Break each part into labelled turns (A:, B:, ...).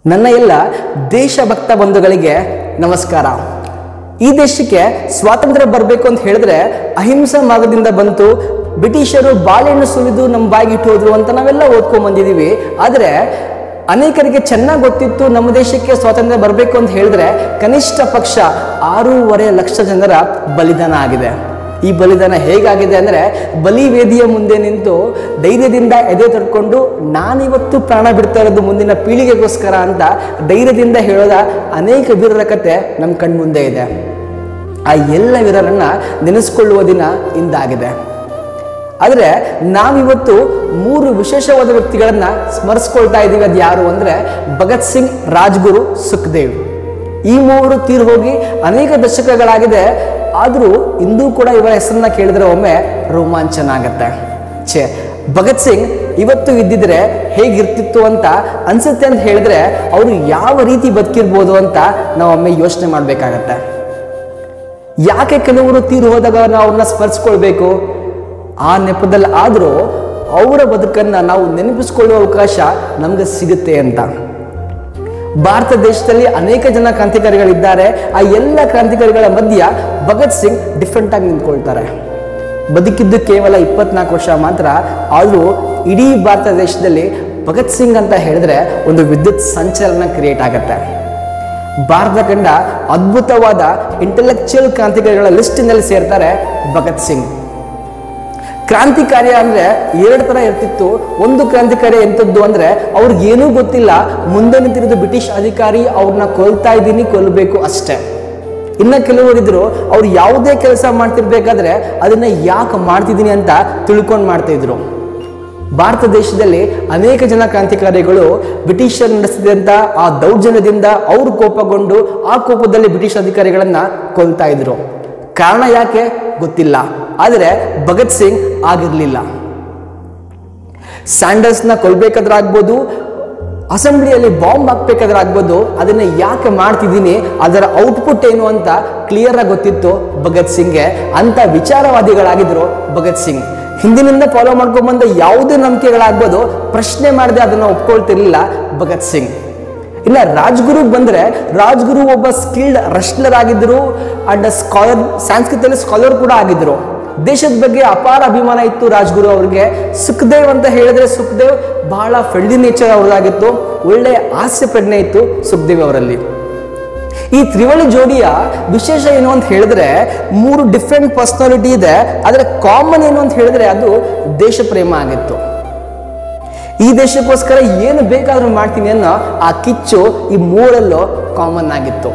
A: ನನ್ನ ಎಲ್ಲ ದೇಶಭಕ್ತ ಬಂಧುಗಳಿಗೆ ನಮಸ್ಕಾರ ಈ ದೇಶಕ್ಕೆ ಸ್ವಾತಂತ್ರ್ಯ ಬರಬೇಕು ಅಂತ ಹೇಳಿದ್ರೆ ಅಹಿಂಸಾ ಮಾರ್ಗದಿಂದ ಬಂತು ಬ್ರಿಟಿಷರು ಬಾಳೆಹಣ್ಣು ಸುಲಿದು ನಮ್ಮ ಬಾಯಿಗಿಟ್ಟು ಹೋದ್ರು ಅಂತ ನಾವೆಲ್ಲ ಓದ್ಕೊಂಡ್ ಬಂದಿದ್ದೀವಿ ಆದರೆ ಅನೇಕರಿಗೆ ಚೆನ್ನಾಗಿ ಗೊತ್ತಿತ್ತು ನಮ್ಮ ದೇಶಕ್ಕೆ ಸ್ವಾತಂತ್ರ್ಯ ಬರಬೇಕು ಅಂತ ಹೇಳಿದ್ರೆ ಕನಿಷ್ಠ ಪಕ್ಷ ಆರೂವರೆ ಲಕ್ಷ ಜನರ ಬಲಿದಾನ ಆಗಿದೆ ಈ ಬಲಿದಾನ ಹೇಗಾಗಿದೆ ಅಂದರೆ ಬಲಿವೇದಿಯ ಮುಂದೆ ನಿಂತು ಧೈರ್ಯದಿಂದ ಎದೆ ತಡ್ಕೊಂಡು ನಾನಿವತ್ತು ಪ್ರಾಣ ಬಿಡ್ತಾ ಇರೋದು ಮುಂದಿನ ಪೀಳಿಗೆಗೋಸ್ಕರ ಅಂತ ಧೈರ್ಯದಿಂದ ಹೇಳೋದ ಅನೇಕ ವೀರರ ಕತೆ ನಮ್ಮ ಕಣ್ಮುಂದೆ ಇದೆ ಆ ಎಲ್ಲ ವೀರರನ್ನ ನೆನೆಸ್ಕೊಳ್ಳುವ ದಿನ ಇಂದಾಗಿದೆ ಆದರೆ ನಾವಿವತ್ತು ಮೂರು ವಿಶೇಷವಾದ ವ್ಯಕ್ತಿಗಳನ್ನ ಸ್ಮರಿಸ್ಕೊಳ್ತಾ ಇದ್ದೀವಿ ಅದು ಯಾರು ಅಂದರೆ ಭಗತ್ ಸಿಂಗ್ ರಾಜ್ಗುರು ಸುಖದೇವ್ ಈ ಮೂವರು ತೀರ್ ಹೋಗಿ ಅನೇಕ ದಶಕಗಳಾಗಿದೆ ಆದರೂ ಇಂದೂ ಕೂಡ ಇವರ ಹೆಸರನ್ನ ಕೇಳಿದ್ರೆ ಒಮ್ಮೆ ರೋಮಾಂಚನ ಆಗತ್ತೆ ಛೇ ಭಗತ್ ಸಿಂಗ್ ಇವತ್ತು ಇದ್ದಿದ್ರೆ ಹೇಗಿರ್ತಿತ್ತು ಅಂತ ಅನ್ಸುತ್ತೆ ಅಂತ ಹೇಳಿದ್ರೆ ಅವರು ಯಾವ ರೀತಿ ಬದುಕಿರ್ಬೋದು ಅಂತ ನಾವು ಒಮ್ಮೆ ಯೋಚನೆ ಮಾಡಬೇಕಾಗತ್ತೆ ಯಾಕೆ ಕೆಲವರು ತೀರು ಹೋದಾಗ ನಾವು ಅವ್ರನ್ನ ಸ್ಮರಿಸ್ಕೊಳ್ಬೇಕು ಆ ನೆಪದಲ್ಲಿ ಆದರೂ ಅವರ ಬದುಕನ್ನು ನಾವು ನೆನಪಿಸ್ಕೊಳ್ಳುವ ಅವಕಾಶ ನಮಗೆ ಸಿಗುತ್ತೆ ಅಂತ ಭಾರತ ದೇಶದಲ್ಲಿ ಅನೇಕ ಜನ ಕ್ರಾಂತಿಕಾರಿಗಳಿದ್ದಾರೆ ಆ ಎಲ್ಲ ಕ್ರಾಂತಿಕಾರಿಗಳ ಮಧ್ಯ ಭಗತ್ ಸಿಂಗ್ ಡಿಫ್ರೆಂಟ್ ಆಗಿ ನಿಂತ್ಕೊಳ್ತಾರೆ ಬದುಕಿದ್ದು ಕೇವಲ ಇಪ್ಪತ್ನಾಲ್ಕು ವರ್ಷ ಮಾತ್ರ ಆದರೂ ಇಡೀ ಭಾರತ ದೇಶದಲ್ಲಿ ಭಗತ್ ಸಿಂಗ್ ಅಂತ ಹೇಳಿದ್ರೆ ಒಂದು ವಿದ್ಯುತ್ ಸಂಚಲನ ಕ್ರಿಯೇಟ್ ಆಗುತ್ತೆ ಭಾರತ ಕಂಡ ಅದ್ಭುತವಾದ ಇಂಟೆಲೆಕ್ಚುಯಲ್ ಕ್ರಾಂತಿಕಾರಿಗಳ ಲಿಸ್ಟಿನಲ್ಲಿ ಸೇರ್ತಾರೆ ಭಗತ್ ಸಿಂಗ್ ಕ್ರಾಂತಿಕಾರ್ಯ ಅಂದ್ರೆ ಎರಡು ತರ ಇರ್ತಿತ್ತು ಒಂದು ಕ್ರಾಂತಿಕಾರ್ಯ ಎಂಥದ್ದು ಅಂದ್ರೆ ಅವ್ರಿಗೆ ಏನೂ ಗೊತ್ತಿಲ್ಲ ಮುಂದೆ ನಿಂತಿರೋದು ಬ್ರಿಟಿಷ್ ಅಧಿಕಾರಿ ಅವ್ರನ್ನ ಕೊಲ್ತಾ ಇದ್ದೀನಿ ಕೊಲ್ಲಬೇಕು ಅಷ್ಟೇ ಇನ್ನ ಕೆಲವರಿದ್ರು ಅವ್ರು ಯಾವುದೇ ಕೆಲಸ ಮಾಡ್ತಿರ್ಬೇಕಾದ್ರೆ ಅದನ್ನ ಯಾಕೆ ಮಾಡ್ತಿದ್ದೀನಿ ಅಂತ ತಿಳ್ಕೊಂಡು ಮಾಡ್ತಾ ಇದ್ರು ಭಾರತ ದೇಶದಲ್ಲಿ ಅನೇಕ ಜನ ಕ್ರಾಂತಿಕಾರಿಗಳು ಬ್ರಿಟಿಷರ್ ನಡೆಸಿದಂಥ ಆ ದೌರ್ಜನ್ಯದಿಂದ ಅವರು ಕೋಪಗೊಂಡು ಆ ಕೋಪದಲ್ಲಿ ಬ್ರಿಟಿಷ್ ಅಧಿಕಾರಿಗಳನ್ನ ಕೊಲ್ತಾ ಇದ್ರು ಕಾರಣ ಯಾಕೆ ಗೊತ್ತಿಲ್ಲ ಆದರೆ ಭಗತ್ ಸಿಂಗ್ ಆಗಿರಲಿಲ್ಲ ಸ್ಯಾಂಡರ್ಸ್ನ ಕೊಲ್ಬೇಕಾದ್ರೆ ಆಗ್ಬೋದು ಅಸೆಂಬ್ಲಿಯಲ್ಲಿ ಬಾಂಬ್ ಹಾಕ್ಬೇಕಾದ್ರೆ ಆಗ್ಬೋದು ಅದನ್ನ ಯಾಕೆ ಮಾಡ್ತಿದ್ದೀನಿ ಅದರ ಔಟ್ಪುಟ್ ಏನು ಅಂತ ಕ್ಲಿಯರ್ ಆಗಿ ಗೊತ್ತಿತ್ತು ಭಗತ್ ಸಿಂಗ್ಗೆ ಅಂತ ವಿಚಾರವಾದಿಗಳಾಗಿದ್ರು ಭಗತ್ ಸಿಂಗ್ ಹಿಂದಿನಿಂದ ಫಾಲೋ ಮಾಡ್ಕೊಂಡ್ಬಂದ ಯಾವುದೇ ನಂಬಿಕೆಗಳಾಗ್ಬೋದು ಪ್ರಶ್ನೆ ಮಾಡದೆ ಅದನ್ನ ಒಪ್ಕೊಳ್ತಿರ್ಲಿಲ್ಲ ಭಗತ್ ಸಿಂಗ್ ಇನ್ನ ರಾಜ್ಗುರು ಬಂದ್ರೆ ರಾಜ್ಗುರು ಒಬ್ಬ ಸ್ಕಿಲ್ಡ್ ರಶ್ಲರ್ ಆಗಿದ್ರು ಅಂಡ್ ಸ್ಕಾಲರ್ ಸಂಸ್ಕೃತದಲ್ಲಿ ಸ್ಕಾಲರ್ ಕೂಡ ಆಗಿದ್ರು ದೇಶದ ಬಗ್ಗೆ ಅಪಾರ ಅಭಿಮಾನ ಇತ್ತು ರಾಜ್ಗುರು ಅವ್ರಿಗೆ ಸುಖದೇವ್ ಅಂತ ಹೇಳಿದ್ರೆ ಸುಖದೇವ್ ಬಹಳ ಫ್ರೆಂಡ್ಲಿ ನೇಚರ್ ಅವ್ರದ್ದಾಗಿತ್ತು ಒಳ್ಳೆ ಹಾಸ್ಯ ಪ್ರಜ್ಞೆ ಇತ್ತು ಸುಖದೇವ್ ಅವರಲ್ಲಿ ಈ ತ್ರಿವಳಿ ಜೋಡಿಯ ವಿಶೇಷ ಏನು ಅಂತ ಹೇಳಿದ್ರೆ ಮೂರು ಡಿಫ್ರೆಂಟ್ ಪರ್ಸನಾಲಿಟಿ ಇದೆ ಆದರೆ ಕಾಮನ್ ಏನು ಅಂತ ಹೇಳಿದ್ರೆ ಅದು ದೇಶ ಪ್ರೇಮ ಆಗಿತ್ತು ಈ ದೇಶಕ್ಕೋಸ್ಕರ ಏನು ಬೇಕಾದ್ರೂ ಮಾಡ್ತೀನಿ ಅನ್ನೋ ಆ ಕಿಚ್ಚು ಈ ಮೂರಲ್ಲೂ ಕಾಮನ್ ಆಗಿತ್ತು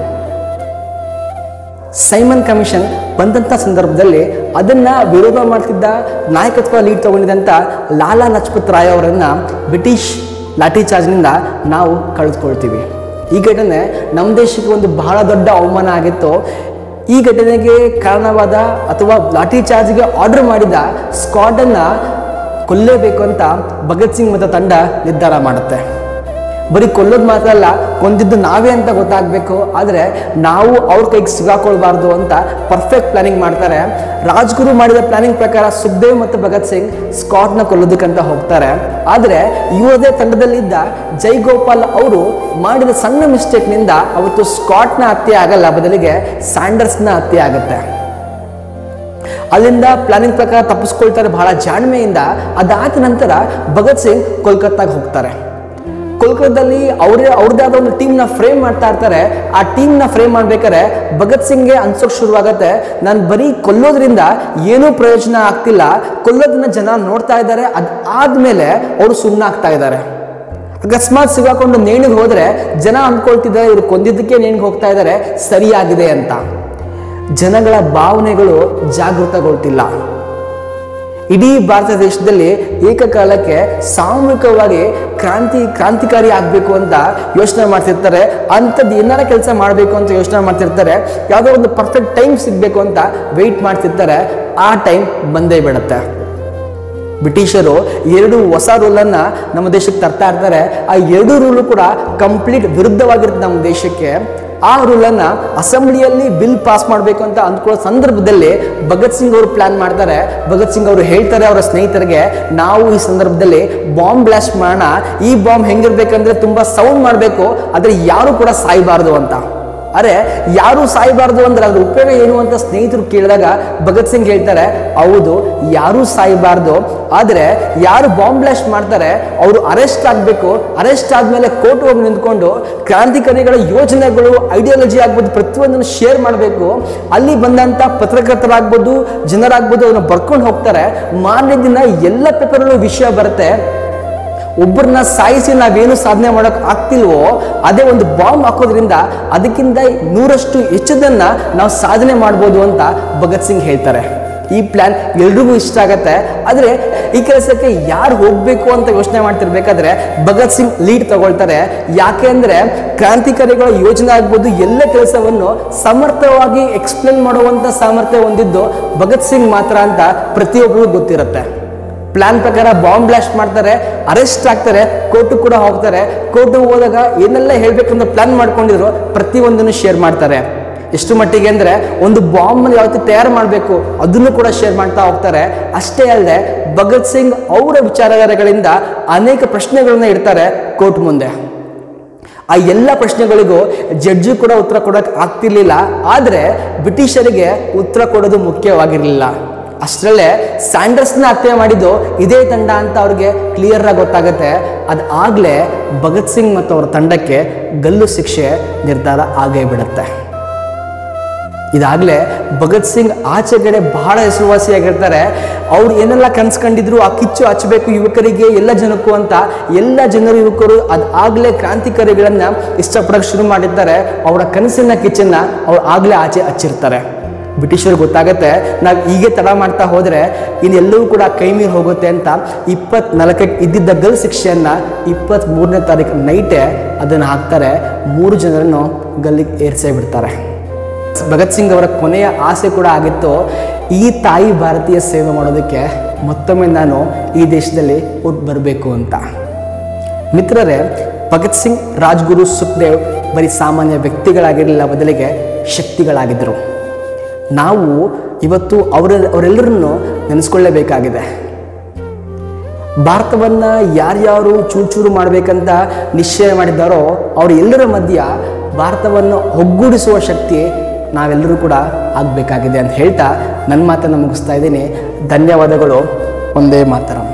A: ಸೈಮನ್ ಕಮಿಷನ್ ಬಂದಂಥ ಸಂದರ್ಭದಲ್ಲಿ ಅದನ್ನ ವಿರೋಧ ಮಾಡ್ತಿದ್ದ ನಾಯಕತ್ವ ಲೀಡ್ ತಗೊಂಡಿದ್ದಂಥ ಲಾಲಾ ಲಜಪತ್ ರಾಯ್ ಅವರನ್ನ ಬ್ರಿಟಿಷ್ ಲಾಠಿ ಚಾರ್ಜ್ನಿಂದ ನಾವು ಕಳೆದುಕೊಳ್ತೀವಿ ಈ ಘಟನೆ ನಮ್ಮ ದೇಶಕ್ಕೆ ಒಂದು ಬಹಳ ದೊಡ್ಡ ಅವಮಾನ ಆಗಿತ್ತು ಈ ಘಟನೆಗೆ ಕಾರಣವಾದ ಅಥವಾ ಲಾಠಿ ಚಾರ್ಜ್ಗೆ ಆರ್ಡರ್ ಮಾಡಿದ ಸ್ಕ್ವಾಡನ್ನು ಕೊಲ್ಲೇಬೇಕು ಅಂತ ಭಗತ್ ಸಿಂಗ್ ಮತ್ತು ತಂಡ ನಿರ್ಧಾರ ಮಾಡುತ್ತೆ ಬರೀ ಕೊಲ್ಲೋದು ಮಾತ್ರ ಅಲ್ಲ ಕೊಂದಿದ್ದು ನಾವೇ ಅಂತ ಗೊತ್ತಾಗಬೇಕು ಆದರೆ ನಾವು ಅವ್ರ ಕೈಗೆ ಸಿಗಾಕೊಳ್ಬಾರ್ದು ಅಂತ ಪರ್ಫೆಕ್ಟ್ ಪ್ಲಾನಿಂಗ್ ಮಾಡ್ತಾರೆ ರಾಜ್ಗುರು ಮಾಡಿದ ಪ್ಲಾನಿಂಗ್ ಪ್ರಕಾರ ಸುಖದೇವ್ ಮತ್ತು ಭಗತ್ ಸಿಂಗ್ ಸ್ಕಾಟ್ನ ಕೊಲ್ಲೋದಕ್ಕಂತ ಹೋಗ್ತಾರೆ ಆದರೆ ಇವರದೇ ತಂಡದಲ್ಲಿದ್ದ ಜೈಗೋಪಾಲ್ ಅವರು ಮಾಡಿದ ಸಣ್ಣ ಮಿಸ್ಟೇಕ್ನಿಂದ ಅವತ್ತು ಸ್ಕಾಟ್ನ ಹತ್ಯೆ ಆಗಲ್ಲ ಬದಲಿಗೆ ಸ್ಯಾಂಡರ್ಸ್ನ ಹತ್ಯೆ ಆಗುತ್ತೆ ಅಲ್ಲಿಂದ ಪ್ಲಾನಿಂಗ್ ಪ್ರಕಾರ ತಪ್ಪಿಸ್ಕೊಳ್ತಾರೆ ಬಹಳ ಜಾಣ್ಮೆಯಿಂದ ಅದಾದ ನಂತರ ಭಗತ್ ಸಿಂಗ್ ಕೋಲ್ಕತ್ತಾಗೆ ಹೋಗ್ತಾರೆ ಕೋಲ್ಕತ್ತಾದಲ್ಲಿ ಅವರೇ ಅವ್ರದ್ದೇ ಆದ ಒಂದು ಟೀಮ್ನ ಫ್ರೇಮ್ ಮಾಡ್ತಾ ಇರ್ತಾರೆ ಆ ಟೀಮ್ನ ಫ್ರೇಮ್ ಮಾಡ್ಬೇಕಾದ್ರೆ ಭಗತ್ ಸಿಂಗ್ಗೆ ಅನ್ಸೋಕ್ ಶುರುವಾಗತ್ತೆ ನಾನು ಬರೀ ಕೊಲ್ಲೋದ್ರಿಂದ ಏನೂ ಪ್ರಯೋಜನ ಆಗ್ತಿಲ್ಲ ಕೊಲ್ಲೋದನ್ನ ಜನ ನೋಡ್ತಾ ಇದ್ದಾರೆ ಅದಾದ್ಮೇಲೆ ಅವರು ಸುಮ್ಮನೆ ಆಗ್ತಾ ಇದ್ದಾರೆ ಅಕಸ್ಮಾತ್ ಸಿಗಾಕೊಂಡು ನೇಣಿಗೆ ಹೋದ್ರೆ ಜನ ಅನ್ಕೊಳ್ತಿದ್ದಾರೆ ಇವ್ರು ಕೊಂದಿದ್ದಕ್ಕೆ ನೇಣಿಗೆ ಹೋಗ್ತಾ ಇದ್ದಾರೆ ಸರಿಯಾಗಿದೆ ಅಂತ ಜನಗಳ ಭಾವನೆಗಳು ಜಾಗೃತಗೊಳ್ತಿಲ್ಲ ಇಡೀ ಭಾರತ ದೇಶದಲ್ಲಿ ಏಕಕಾಲಕ್ಕೆ ಸಾಮೂಹಿಕವಾಗಿ ಕ್ರಾಂತಿ ಕ್ರಾಂತಿಕಾರಿ ಆಗಬೇಕು ಅಂತ ಯೋಚನೆ ಮಾಡ್ತಿರ್ತಾರೆ ಅಂಥದ್ದು ಏನಾರ ಕೆಲಸ ಮಾಡಬೇಕು ಅಂತ ಯೋಚನೆ ಮಾಡ್ತಿರ್ತಾರೆ ಯಾವುದೋ ಒಂದು ಪರ್ಫೆಕ್ಟ್ ಟೈಮ್ ಸಿಗಬೇಕು ಅಂತ ವೆಯ್ಟ್ ಮಾಡ್ತಿರ್ತಾರೆ ಆ ಟೈಮ್ ಬಂದೇ ಬಿಡುತ್ತೆ ಬ್ರಿಟಿಷರು ಎರಡು ಹೊಸ ರೂಲನ್ನು ನಮ್ಮ ದೇಶಕ್ಕೆ ತರ್ತಾ ಇರ್ತಾರೆ ಆ ಎರಡು ರೂಲು ಕೂಡ ಕಂಪ್ಲೀಟ್ ವಿರುದ್ಧವಾಗಿರುತ್ತೆ ನಮ್ಮ ದೇಶಕ್ಕೆ ಆ ರೂಲನ್ನು ಅಸೆಂಬ್ಲಿಯಲ್ಲಿ ಬಿಲ್ ಪಾಸ್ ಮಾಡಬೇಕು ಅಂತ ಅಂದ್ಕೊಳ್ಳೋ ಸಂದರ್ಭದಲ್ಲಿ ಭಗತ್ ಸಿಂಗ್ ಅವರು ಪ್ಲಾನ್ ಮಾಡ್ತಾರೆ ಭಗತ್ ಸಿಂಗ್ ಅವರು ಹೇಳ್ತಾರೆ ಅವರ ಸ್ನೇಹಿತರಿಗೆ ನಾವು ಈ ಸಂದರ್ಭದಲ್ಲಿ ಬಾಂಬ್ ಬ್ಲಾಸ್ಟ್ ಮಾಡೋಣ ಈ ಬಾಂಬ್ ಹೆಂಗಿರ್ಬೇಕಂದ್ರೆ ತುಂಬಾ ಸೌಂಡ್ ಮಾಡಬೇಕು ಆದರೆ ಯಾರು ಕೂಡ ಸಾಯಬಾರ್ದು ಅಂತ ಅರೆ ಯಾರು ಸಾಯಬಾರ್ದು ಅಂದ್ರೆ ಅದ್ರ ಉಪಯೋಗ ಏನು ಅಂತ ಸ್ನೇಹಿತರು ಕೇಳಿದಾಗ ಭಗತ್ ಸಿಂಗ್ ಹೇಳ್ತಾರೆ ಹೌದು ಯಾರೂ ಸಾಯಬಾರ್ದು ಆದರೆ ಯಾರು ಬಾಂಬ್ ಬ್ಲಾಸ್ಟ್ ಮಾಡ್ತಾರೆ ಅವರು ಅರೆಸ್ಟ್ ಆಗಬೇಕು ಅರೆಸ್ಟ್ ಆದಮೇಲೆ ಕೋರ್ಟ್ ಹೋಗಿ ನಿಂತ್ಕೊಂಡು ಕ್ರಾಂತಿಕಾರಿಗಳ ಯೋಜನೆಗಳು ಐಡಿಯಾಲಜಿ ಆಗ್ಬೋದು ಪ್ರತಿಯೊಂದನ್ನು ಶೇರ್ ಮಾಡಬೇಕು ಅಲ್ಲಿ ಬಂದಂಥ ಪತ್ರಕರ್ತರಾಗ್ಬೋದು ಜನರಾಗ್ಬೋದು ಅದನ್ನು ಬರ್ಕೊಂಡು ಹೋಗ್ತಾರೆ ಮಾರನೇ ದಿನ ಎಲ್ಲ ಪೇಪರಲ್ಲೂ ವಿಷಯ ಬರುತ್ತೆ ಒಬ್ಬರನ್ನ ಸಾಯಿಸಿ ನಾವೇನು ಸಾಧನೆ ಮಾಡೋಕೆ ಆಗ್ತಿಲ್ವೋ ಅದೇ ಒಂದು ಬಾಂಬ್ ಹಾಕೋದ್ರಿಂದ ಅದಕ್ಕಿಂತ ನೂರಷ್ಟು ಹೆಚ್ಚದನ್ನ ನಾವು ಸಾಧನೆ ಮಾಡ್ಬೋದು ಅಂತ ಭಗತ್ ಸಿಂಗ್ ಹೇಳ್ತಾರೆ ಈ ಪ್ಲಾನ್ ಎಲ್ರಿಗೂ ಇಷ್ಟ ಆಗತ್ತೆ ಆದರೆ ಈ ಕೆಲಸಕ್ಕೆ ಯಾರು ಹೋಗಬೇಕು ಅಂತ ಯೋಚನೆ ಮಾಡ್ತಿರ್ಬೇಕಾದ್ರೆ ಭಗತ್ ಸಿಂಗ್ ಲೀಡ್ ತಗೊಳ್ತಾರೆ ಯಾಕೆ ಅಂದರೆ ಕ್ರಾಂತಿಕಾರಿಗಳ ಯೋಜನೆ ಆಗ್ಬೋದು ಎಲ್ಲ ಕೆಲಸವನ್ನು ಸಮರ್ಥವಾಗಿ ಎಕ್ಸ್ಪ್ಲೇನ್ ಮಾಡುವಂಥ ಸಾಮರ್ಥ್ಯ ಹೊಂದಿದ್ದು ಭಗತ್ ಸಿಂಗ್ ಮಾತ್ರ ಅಂತ ಪ್ರತಿಯೊಬ್ಬರಿಗೂ ಗೊತ್ತಿರುತ್ತೆ ಪ್ಲಾನ್ ಪ್ರಕಾರ ಬಾಂಬ್ ಬ್ಲಾಸ್ಟ್ ಮಾಡ್ತಾರೆ ಅರೆಸ್ಟ್ ಆಗ್ತಾರೆ ಕೋರ್ಟು ಕೂಡ ಹೋಗ್ತಾರೆ ಕೋರ್ಟಿಗೆ ಹೋದಾಗ ಏನೆಲ್ಲ ಹೇಳ್ಬೇಕಂತ ಪ್ಲಾನ್ ಮಾಡ್ಕೊಂಡಿದ್ರು ಪ್ರತಿಯೊಂದನ್ನು ಶೇರ್ ಮಾಡ್ತಾರೆ ಎಷ್ಟು ಮಟ್ಟಿಗೆ ಅಂದರೆ ಒಂದು ಬಾಂಬ್ ಯಾವ ರೀತಿ ತಯಾರು ಮಾಡಬೇಕು ಅದನ್ನು ಕೂಡ ಶೇರ್ ಮಾಡ್ತಾ ಹೋಗ್ತಾರೆ ಅಷ್ಟೇ ಅಲ್ಲದೆ ಭಗತ್ ಸಿಂಗ್ ಅವರ ವಿಚಾರಗಳಿಂದ ಅನೇಕ ಪ್ರಶ್ನೆಗಳನ್ನ ಇಡ್ತಾರೆ ಕೋರ್ಟ್ ಮುಂದೆ ಆ ಎಲ್ಲ ಪ್ರಶ್ನೆಗಳಿಗೂ ಜಡ್ಜು ಕೂಡ ಉತ್ತರ ಕೊಡೋಕೆ ಆಗ್ತಿರ್ಲಿಲ್ಲ ಆದರೆ ಬ್ರಿಟಿಷರಿಗೆ ಉತ್ತರ ಕೊಡೋದು ಮುಖ್ಯವಾಗಿರಲಿಲ್ಲ ಅಷ್ಟರಲ್ಲೇ ಸ್ಯಾಂಡರ್ಸ್ನ ಹತ್ಯೆ ಮಾಡಿದ್ದು ಇದೇ ತಂಡ ಅಂತ ಅವ್ರಿಗೆ ಕ್ಲಿಯರ್ ಆಗಿ ಗೊತ್ತಾಗುತ್ತೆ ಅದಾಗಲೇ ಭಗತ್ ಸಿಂಗ್ ಮತ್ತು ಅವರ ತಂಡಕ್ಕೆ ಗಲ್ಲು ಶಿಕ್ಷೆ ನಿರ್ಧಾರ ಆಗೇ ಬಿಡುತ್ತೆ ಇದಾಗಲೇ ಭಗತ್ ಸಿಂಗ್ ಆಚೆಗಡೆ ಬಹಳ ಹೆಸರುವಾಸಿಯಾಗಿರ್ತಾರೆ ಅವ್ರು ಏನೆಲ್ಲ ಕನ್ಸ್ಕೊಂಡಿದ್ರು ಆ ಕಿಚ್ಚು ಹಚ್ಚಬೇಕು ಯುವಕರಿಗೆ ಎಲ್ಲ ಜನಕ್ಕೂ ಅಂತ ಎಲ್ಲ ಜನರು ಯುವಕರು ಅದಾಗಲೇ ಕ್ರಾಂತಿಕಾರಿಗಳನ್ನ ಇಷ್ಟಪಡೋಕೆ ಶುರು ಮಾಡಿದ್ದಾರೆ ಅವರ ಕನಸಿನ ಕಿಚ್ಚನ್ನ ಅವ್ರು ಆಗಲೇ ಆಚೆ ಹಚ್ಚಿರ್ತಾರೆ ಬ್ರಿಟಿಷರಿಗೆ ಗೊತ್ತಾಗುತ್ತೆ ನಾವು ಹೀಗೆ ತಡ ಮಾಡ್ತಾ ಹೋದರೆ ಇನ್ನೆಲ್ಲವೂ ಕೂಡ ಕೈ ಮೀರಿ ಹೋಗುತ್ತೆ ಅಂತ ಇಪ್ಪತ್ನಾಲ್ಕಕ್ಕೆ ಇದ್ದಿದ್ದ ಗಲ್ ಶಿಕ್ಷೆಯನ್ನು ಇಪ್ಪತ್ತ್ಮೂರನೇ ತಾರೀಕು ನೈಟೇ ಅದನ್ನು ಹಾಕ್ತಾರೆ ಮೂರು ಜನರನ್ನು ಗಲ್ಲಿಗೆ ಏರ್ಸೇ ಬಿಡ್ತಾರೆ ಭಗತ್ ಸಿಂಗ್ ಅವರ ಕೊನೆಯ ಆಸೆ ಕೂಡ ಆಗಿತ್ತು ಈ ತಾಯಿ ಭಾರತೀಯ ಸೇವೆ ಮಾಡೋದಕ್ಕೆ ಮತ್ತೊಮ್ಮೆ ನಾನು ಈ ದೇಶದಲ್ಲಿ ಹುಟ್ಟು ಬರಬೇಕು ಅಂತ ಮಿತ್ರರೇ ಭಗತ್ ಸಿಂಗ್ ರಾಜ್ಗುರು ಸುಖದೇವ್ ಬರೀ ಸಾಮಾನ್ಯ ವ್ಯಕ್ತಿಗಳಾಗಿರಲಿಲ್ಲ ಬದಲಿಗೆ ಶಕ್ತಿಗಳಾಗಿದ್ದರು ನಾವು ಇವತ್ತು ಅವರ ಅವರೆಲ್ಲರನ್ನು ನೆನೆಸ್ಕೊಳ್ಳೇಬೇಕಾಗಿದೆ ಭಾರತವನ್ನು ಯಾರ್ಯಾರು ಚೂರು ಚೂರು ಮಾಡಬೇಕಂತ ನಿಶ್ಚಯ ಮಾಡಿದ್ದಾರೋ ಅವ್ರ ಎಲ್ಲರ ಮಧ್ಯ ಭಾರತವನ್ನು ಒಗ್ಗೂಡಿಸುವ ಶಕ್ತಿ ನಾವೆಲ್ಲರೂ ಕೂಡ ಆಗಬೇಕಾಗಿದೆ ಅಂತ ಹೇಳ್ತಾ ನನ್ನ ಮಾತನ್ನು ಮುಗಿಸ್ತಾ ಇದ್ದೀನಿ ಧನ್ಯವಾದಗಳು ಒಂದೇ ಮಾತರಂ